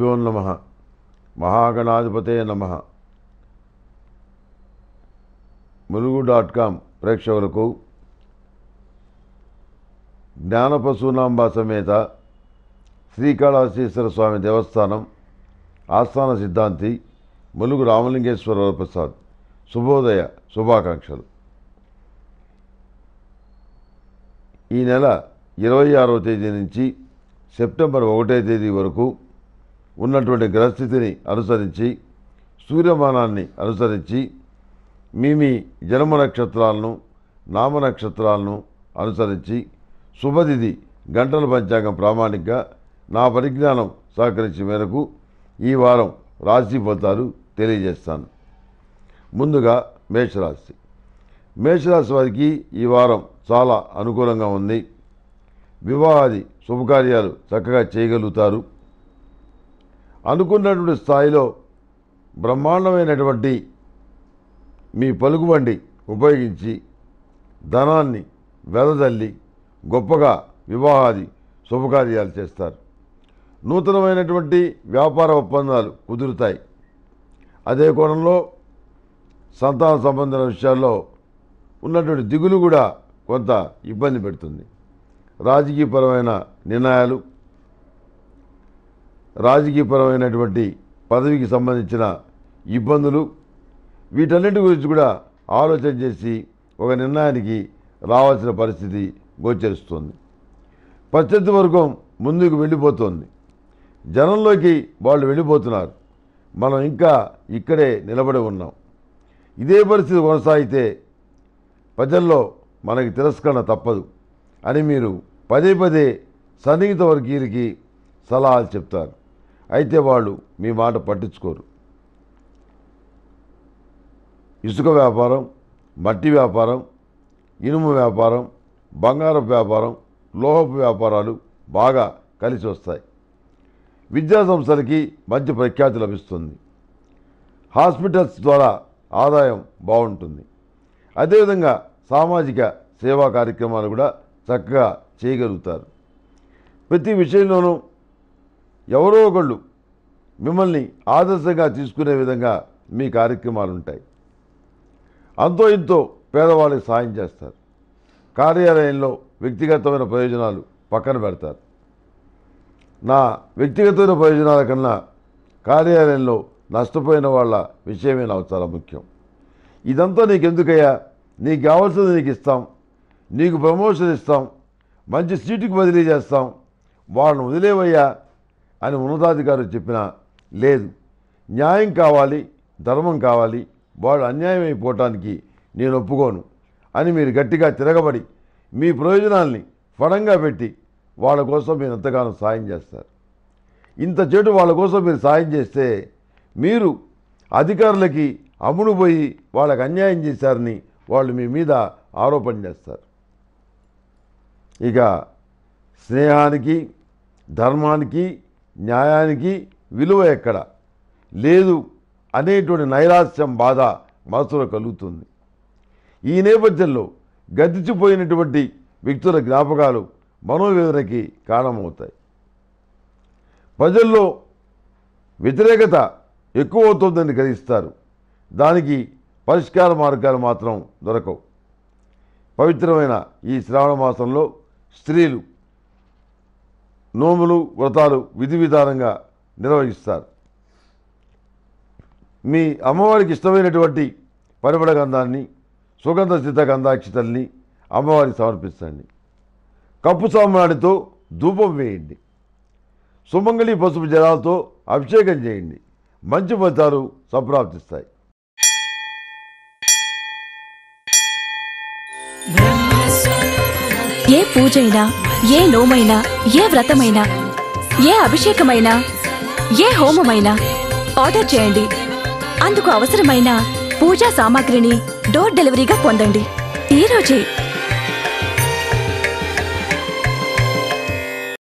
గురుభ్యో నమ మహాగణాధిపతే నమ ములుగు డాట్ కామ్ ప్రేక్షకులకు జ్ఞానపశూనాంబ సమేత శ్రీకాళహస్తీశ్వర స్వామి దేవస్థానం ఆస్థాన సిద్ధాంతి ములుగు రామలింగేశ్వర ప్రసాద్ శుభోదయ శుభాకాంక్షలు ఈ నెల ఇరవై ఆరవ తేదీ నుంచి సెప్టెంబర్ ఒకటో తేదీ వరకు ఉన్నటువంటి గ్రహస్థితిని అనుసరించి సూర్యమానాన్ని అనుసరించి మీ మీ జన్మ నక్షత్రాలను నామ నక్షత్రాలను అనుసరించి శుభతిథి గంటల పంచాంగం ప్రామాణికంగా నా పరిజ్ఞానం సహకరించే మేరకు ఈ వారం రాశి ఫలితాలు తెలియజేస్తాను ముందుగా మేషరాశి మేషరాశి వారికి ఈ వారం చాలా అనుకూలంగా ఉంది వివాహాది శుభకార్యాలు చక్కగా చేయగలుగుతారు అనుకున్నటువంటి స్థాయిలో బ్రహ్మాండమైనటువంటి మీ పలుకుబండి ఉపయోగించి ధనాన్ని వెదజల్లి గొప్పగా వివాహాది శుభకార్యాలు చేస్తారు నూతనమైనటువంటి వ్యాపార ఒప్పందాలు కుదురుతాయి అదే కోణంలో సంతాన సంబంధమైన విషయాల్లో ఉన్నటువంటి దిగులు కూడా కొంత ఇబ్బంది పెడుతుంది రాజకీయపరమైన నిర్ణయాలు రాజకీయపరమైనటువంటి పదవికి సంబంధించిన ఇబ్బందులు వీటన్నిటి గురించి కూడా ఆలోచన చేసి ఒక నిర్ణయానికి రావాల్సిన పరిస్థితి గోచరిస్తుంది ప్రత్యర్థి వర్గం ముందుకు వెళ్ళిపోతుంది జనంలోకి వాళ్ళు వెళ్ళిపోతున్నారు మనం ఇంకా ఇక్కడే నిలబడి ఉన్నాం ఇదే పరిస్థితి కొనసాగితే ప్రజల్లో మనకి తిరస్కరణ తప్పదు అని మీరు పదే పదే సన్నిహిత వర్గీయులకి సలహాలు చెప్తారు అయితే వాళ్ళు మీ మాట పట్టించుకోరు ఇసుక వ్యాపారం మట్టి వ్యాపారం ఇనుము వ్యాపారం బంగారపు వ్యాపారం లోహపు వ్యాపారాలు బాగా కలిసి వస్తాయి విద్యా సంస్థలకి మంచి ప్రఖ్యాతి లభిస్తుంది హాస్పిటల్స్ ద్వారా ఆదాయం బాగుంటుంది అదేవిధంగా సామాజిక సేవా కార్యక్రమాలు కూడా చక్కగా చేయగలుగుతారు ప్రతి విషయంలోనూ ఎవరో ఒకళ్ళు మిమ్మల్ని ఆదర్శంగా తీసుకునే విధంగా మీ కార్యక్రమాలు ఉంటాయి అంతో ఇంతో పేదవాళ్ళకి సాయం చేస్తారు కార్యాలయంలో వ్యక్తిగతమైన ప్రయోజనాలు పక్కన పెడతారు నా వ్యక్తిగతమైన ప్రయోజనాల కన్నా కార్యాలయంలో నష్టపోయిన వాళ్ళ విషయమే నాకు చాలా ముఖ్యం ఇదంతా నీకు ఎందుకయ్యా నీకు కావాల్సింది నీకు ఇస్తాం నీకు ప్రమోషన్ ఇస్తాం మంచి సీటుకి బదిలీ చేస్తాం వాళ్ళని వదిలేవయ్యా అని ఉన్నతాధికారి చెప్పినా లేదు న్యాయం కావాలి ధర్మం కావాలి వాళ్ళు అన్యాయం అయిపోవటానికి నేను ఒప్పుకోను అని మీరు గట్టిగా తిరగబడి మీ ప్రయోజనాల్ని ఫడంగా పెట్టి వాళ్ళ కోసం మీరు ఎంతగానో సాయం చేస్తారు ఇంత చెడు వాళ్ళ కోసం మీరు సాయం చేస్తే మీరు అధికారులకి అమ్ముడు పోయి వాళ్ళకి అన్యాయం చేశారని వాళ్ళు మీ మీద ఆరోపణ చేస్తారు ఇక స్నేహానికి ధర్మానికి న్యాయానికి విలువ ఎక్కడ లేదు అనేటువంటి నైరాశ్యం బాధ మనసులో కలుగుతుంది ఈ నేపథ్యంలో గతించిపోయినటువంటి వ్యక్తుల జ్ఞాపకాలు మనోవేదనకి కారణమవుతాయి ప్రజల్లో వ్యతిరేకత ఎక్కువ అవుతుందని గ్రహిస్తారు దానికి పరిష్కార మార్గాలు మాత్రం దొరకవు పవిత్రమైన ఈ శ్రావణ మాసంలో స్త్రీలు నోములు వ్రతాలు విధి విధానంగా నిర్వహిస్తారు మీ అమ్మవారికి ఇష్టమైనటువంటి పరిమళ గంధాన్ని సుగంధ సిద్ధ గంధాక్షతల్ని అమ్మవారికి సమర్పించండి కప్పు సామ్రాణితో ధూపం వేయండి సుమంగళి పసుపు జలాలతో అభిషేకం చేయండి మంచి ఫలితాలు సంప్రాప్తిస్తాయి ఏ పూజైనా ఏ నోమైనా ఏ వ్రతమైనా ఏ అభిషేకమైనా ఏ హోమమైనా ఆర్డర్ చేయండి అందుకు అవసరమైన పూజా సామాగ్రిని డోర్ డెలివరీగా పొందండి ఈ రోజే